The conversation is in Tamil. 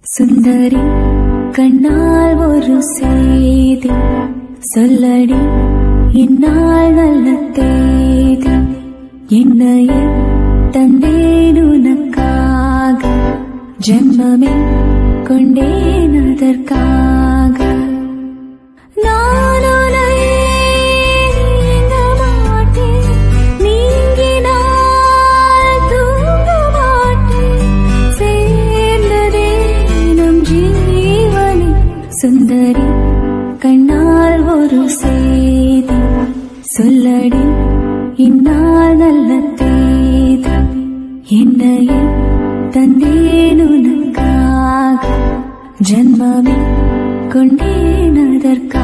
சுந்தரி கண்ணால் ஒரு செய்தி சொல்லடி என்னால் நல்ல தேதி என்னையே தந்தேன் உனக்காக ஜென்மமே கொண்டேன் அதற்காக நான் உன்னை நீங்க மாட்டேன் நீங்கினால் தூங்க மாட்டேன் சேர்ந்ததே நம் ஜீவனே சுந்தரி கண்ணால் ஒரு செய்தி சொல்லடி இந்நாள் நல்ல தேதி என்னையே தந்தேன் உனக்காக ஜன்மமே கொண்டேன் அதற்காக